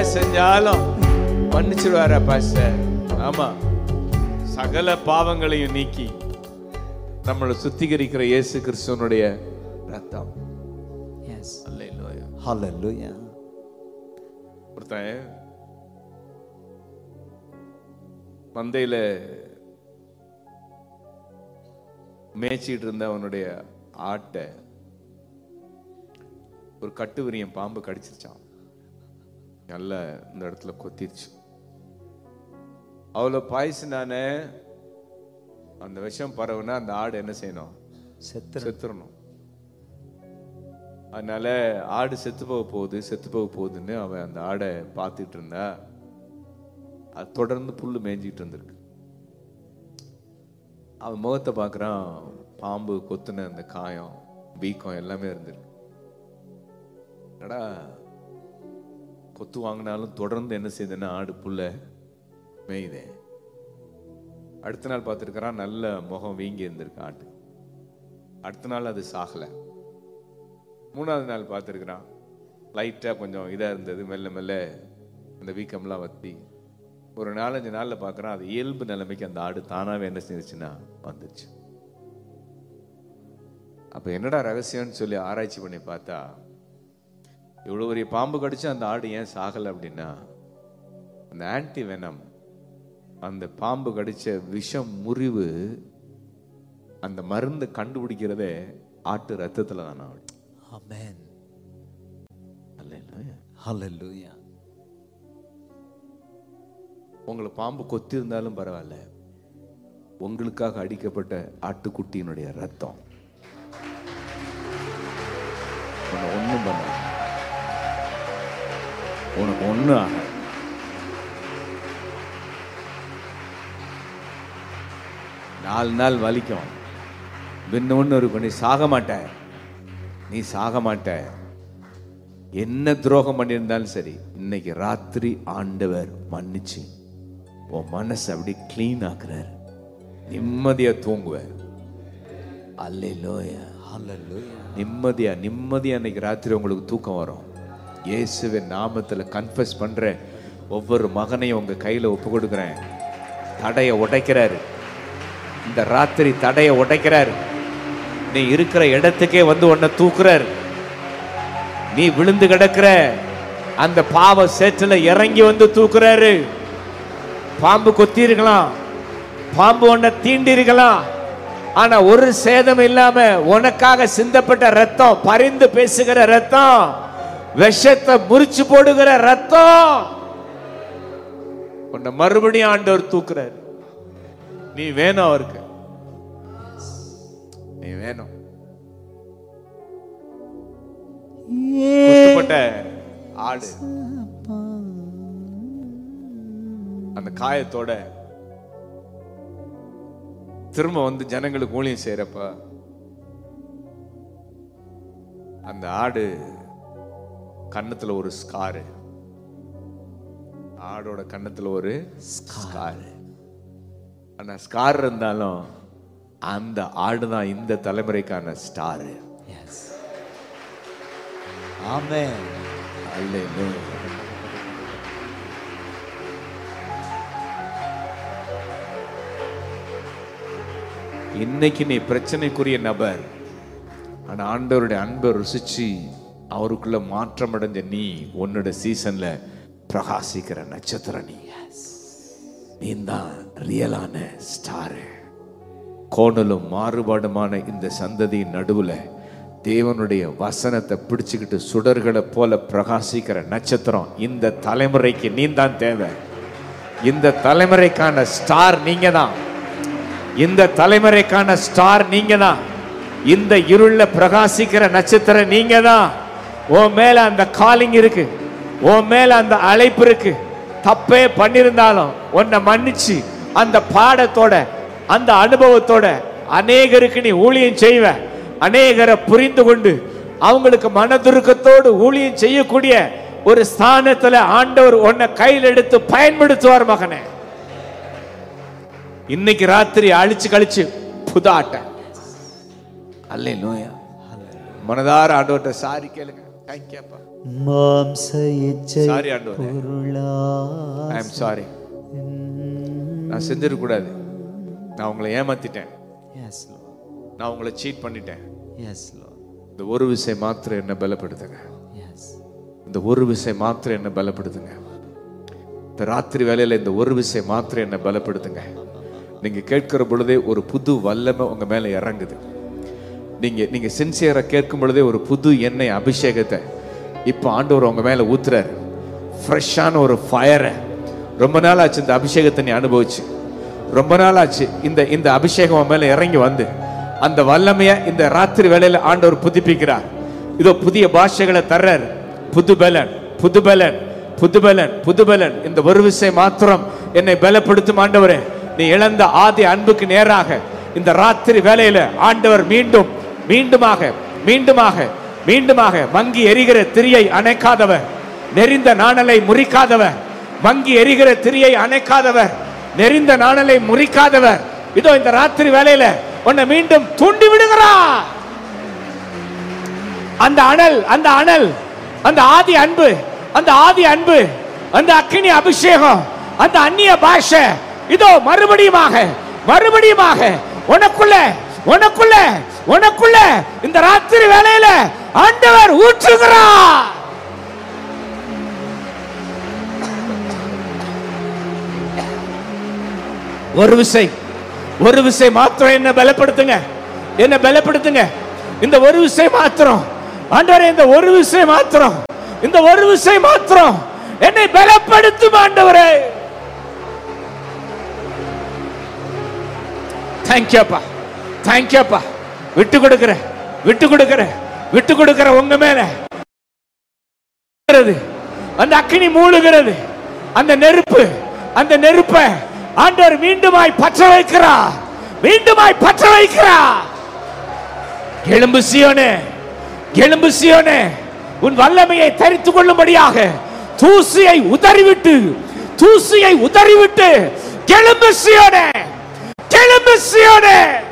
செஞ்சாலும் மன்னிச்சிடுவாரா பாஸ்டர் ஆமா சகல பாவங்களையும் நீக்கி நம்மளை சுத்திகரிக்கிற இயேசு கிறிஸ்துவனுடைய ரத்தம் Yes. அல்லேலூயா Hallelujah. ஒருத்தன் மந்தையில மேய்ச்சிட்டு இருந்த அவனுடைய ஆட்டை ஒரு கட்டு விரியன் பாம்பு கடிச்சிருச்சான் நல்ல இந்த இடத்துல கொத்திருச்சு அவ்வளோ பாய்ச்சினானே அந்த விஷம் பரவுனா அந்த ஆடு என்ன செய்யணும் செத்துரு செத்துறணும் அதனால ஆடு செத்து போக போகுது செத்து போக போகுதுன்னு அவன் அந்த ஆடை பார்த்துட்டு இருந்தா அது தொடர்ந்து புல்லு மேய்ஞ்சிட்டு இருந்திருக்கு அவன் முகத்தை பார்க்குறான் பாம்பு கொத்துன அந்த காயம் வீக்கம் எல்லாமே இருந்திருக்கு என்னடா கொத்து வாங்கினாலும் தொடர்ந்து என்ன செய்யுதுன்னா ஆடு புல்ல மேயுதே அடுத்த நாள் பார்த்துருக்கிறான் நல்ல முகம் வீங்கி இருந்திருக்கு ஆட்டு அடுத்த நாள் அது சாகலை மூணாவது நாள் பார்த்துருக்குறான் லைட்டாக கொஞ்சம் இதாக இருந்தது மெல்ல மெல்ல அந்த வீக்கம்லாம் வத்தி ஒரு நாலஞ்சு நாளில் பார்க்குறான் அது இயல்பு நிலைமைக்கு அந்த ஆடு தானாகவே என்ன செஞ்சுச்சுன்னா வந்துச்சு அப்போ என்னடா ரகசியம்னு சொல்லி ஆராய்ச்சி பண்ணி பார்த்தா இவ்வளோ பெரிய பாம்பு கடிச்சு அந்த ஆடு ஏன் சாகலை அப்படின்னா அந்த ஆன்டி வெனம் அந்த பாம்பு கடிச்ச விஷம் முறிவு அந்த மருந்து கண்டுபிடிக்கிறதே ஆட்டு ரத்தத்துல தான் ஆடு Amen. அல்லேலூயா. Hallelujah. உங்களை பாம்பு கொத்தி இருந்தாலும் பரவாயில்ல உங்களுக்காக அடிக்கப்பட்ட ஆட்டுக்குட்டியினுடைய ரத்தம் உன்னை ஒண்ணும் பண்ண உனக்கு ஒண்ணு ஆக நாலு நாள் வலிக்கும் பின்ன ஒன்று இருக்கும் நீ சாக மாட்ட நீ சாக மாட்ட என்ன துரோகம் பண்ணியிருந்தாலும் சரி இன்னைக்கு ராத்திரி ஆண்டவர் மன்னிச்சு உன் மனசை அப்படி க்ளீன் ஆக்குறார் நிம்மதியா தூங்குவார் அல்லேலூயா Hallelujah. நிம்மதியா நிம்மதியா இன்னைக்கு ராத்திரி உங்களுக்கு தூக்கம் வரும் இயேசுவின் நாமத்துல கன்ஃபஸ் பண்றேன் ஒவ்வொரு மகனையும் உங்க கையில ஒப்பு கொடுக்குறேன் தடைய உடைக்கிறாரு இந்த ராத்திரி தடைய உடைக்கிறாரு நீ இருக்கிற இடத்துக்கே வந்து உன்னை தூக்குறாரு நீ விழுந்து கிடக்கிற அந்த பாவ சேற்றுல இறங்கி வந்து தூக்குறாரு பாம்பு கொத்தி இருக்கலாம் பாம்பு உன்னை தீண்டி இருக்கலாம் ஆனா ஒரு சேதம் இல்லாம உனக்காக சிந்தப்பட்ட ரத்தம் பரிந்து பேசுகிற ரத்தம் விஷத்தை முறிச்சு போடுகிற ரத்தம் உன்னை மறுபடியும் ஆண்டவர் தூக்குறாரு நீ வேணும் அவருக்கு நீ வேணும் குத்துப்பட்ட ஆடு அந்த காயத்தோட திரும்ப வந்து ஜனங்களுக்கு ஊழியம் செய்யறப்ப அந்த ஆடு கன்னத்துல ஒரு ஸ்காரு ஆடோட கன்னத்துல ஒரு ஸ்காரு ஆனா ஸ்கார் இருந்தாலும் அந்த ஆடு தான் இந்த தலைமுறைக்கான ஸ்டாரு Yes. Amen. அல்லேலூயா இன்னைக்கு நீ பிரச்சனைக்குரிய நபர் ஆனா ஆண்டவருடைய அன்பை ருசிச்சு அவருக்குள்ள மாற்றம் அடைஞ்ச நீ உன்னோட சீசன்ல பிரகாசிக்கிற நட்சத்திரம் நீ நீ தான் ரியலான ஸ்டாரு கோணலும் மாறுபாடுமான இந்த சந்ததியின் நடுவுல தேவனுடைய வசனத்தை பிடிச்சுக்கிட்டு சுடர்களை போல பிரகாசிக்கிற நட்சத்திரம் இந்த தலைமுறைக்கு நீ தான் தேவை இந்த தலைமுறைக்கான ஸ்டார் நீங்க தான் இந்த தலைமுறைக்கான ஸ்டார் நீங்க தான் இந்த இருள்ல பிரகாசிக்கிற நட்சத்திரம் நீங்க தான் உன் மேல அந்த காலிங் இருக்கு உன் மேல அந்த அழைப்பு இருக்கு தப்பே பண்ணிருந்தாலும் உன்னை மன்னிச்சு அந்த பாடத்தோட அந்த அனுபவத்தோட அநேகருக்கு நீ ஊழியம் செய்வ அநேகரை புரிந்து கொண்டு அவங்களுக்கு மனதுருக்கத்தோடு ஊழியம் செய்யக்கூடிய ஒரு ஸ்தானத்துல ஆண்டவர் உன்னை கையில் எடுத்து பயன்படுத்துவார் மகனே இன்னைக்கு ராத்திரி அழிச்சு கழிச்சு புதாட்ட அல்ல நோயா மனதார ஆண்டவர்கிட்ட சாரி கேளுங்க தேங்க்யூப்பா மாம்ச இச்சை Sorry, ஆண்டவரே. பொருளா ஐ எம் சாரி நான் செஞ்சிடக்கூடாது நான் உங்களை ஏமாத்திட்டேன் எஸ் லார்ட் நான் உங்களை சீட் பண்ணிட்டேன் எஸ் லார்ட் இந்த ஒரு விஷயம் மாத்திரம் என்ன பலப்படுத்துங்க எஸ் இந்த ஒரு விஷயம் மாத்திரம் என்ன பலப்படுத்துங்க இந்த ராத்திரி வேலையில இந்த ஒரு விஷயம் மாத்திரம் என்ன பலப்படுத்துங்க நீங்க கேட்கிற பொழுதே ஒரு புது வல்லமை உங்க மேல இறங்குது நீங்க நீங்க சின்சியரா கேட்கும் பொழுதே ஒரு புது எண்ணெய் அபிஷேகத்தை இப்போ ஆண்டவர் உங்க மேல ஊத்துறாரு ஃப்ரெஷ்ஷான ஒரு ஃபயரை ரொம்ப நாள் ஆச்சு இந்த அபிஷேகத்தை நீ அனுபவிச்சு ரொம்ப நாள் ஆச்சு இந்த இந்த அபிஷேகம் உன் மேல இறங்கி வந்து அந்த வல்லமையை இந்த ராத்திரி வேளையில ஆண்டவர் புதுப்பிக்கிறார் இதோ புதிய பாஷைகளை தர்றார் புது பலன் புது பலன் புது பலன் புது பலன் இந்த ஒரு விஷயம் மாத்திரம் என்னை பலப்படுத்தும் ஆண்டவரே நீ இழந்த ஆதி அன்புக்கு நேராக இந்த ராத்திரி வேளையில ஆண்டவர் மீண்டும் மீண்டுமாக மீண்டுமாக மீண்டுமாக மங்கி எரிகிற திரியை அணைக்காதவர் நெறிந்த நாணலை முறிக்காதவர் மங்கி எரிகிற திரியை அணைக்காதவர் நெறிந்த நாணலை முறிக்காதவர் இதோ இந்த ராத்திரி வேளையில உன்னை மீண்டும் தூண்டி விடுகிறார் அந்த அனல் அந்த அனல் அந்த ஆதி அன்பு அந்த ஆதி அன்பு அந்த அக்கினி அபிஷேகம் அந்த அந்நிய பாஷை இதோ மறுபடியுமாக மறுபடியுமாக உனக்குள்ள உனக்குள்ள உனக்குள்ள இந்த ராத்திரி வேளையில ஆண்டவர் ஊற்றுகிறார் ஒரு விசை ஒரு விசை மாத்திரம் என்ன பலப்படுத்துங்க என்ன பலப்படுத்துங்க இந்த ஒரு விசை மாத்திரம் ஆண்டவரே இந்த ஒரு விசை மாத்திரம் இந்த ஒரு விசை மாத்திரம் என்னை பலப்படுத்தும் ஆண்டவரே தேங்க்யூப்பா தேங்க்யூப்பா விட்டு கொடுக்கிற விட்டு கொடுக்கிற விட்டு கொடுக்கிற உங்க மேல மூழ்கிறது. அந்த அக்கினி மூழுகிறது அந்த நெருப்பு அந்த நெருப்பை ஆண்டவர் மீண்டுமாய் பற்ற வைக்கிறார் மீண்டுமாய் பற்ற வைக்கிறார் எலும்பு சியோனே எலும்பு சியோனே உன் வல்லமையை தரித்துக் கொள்ளும்படியாக தூசியை உதறிவிட்டு தூசியை உதறிவிட்டு எலும்பு சியோனே எலும்பு சியோனே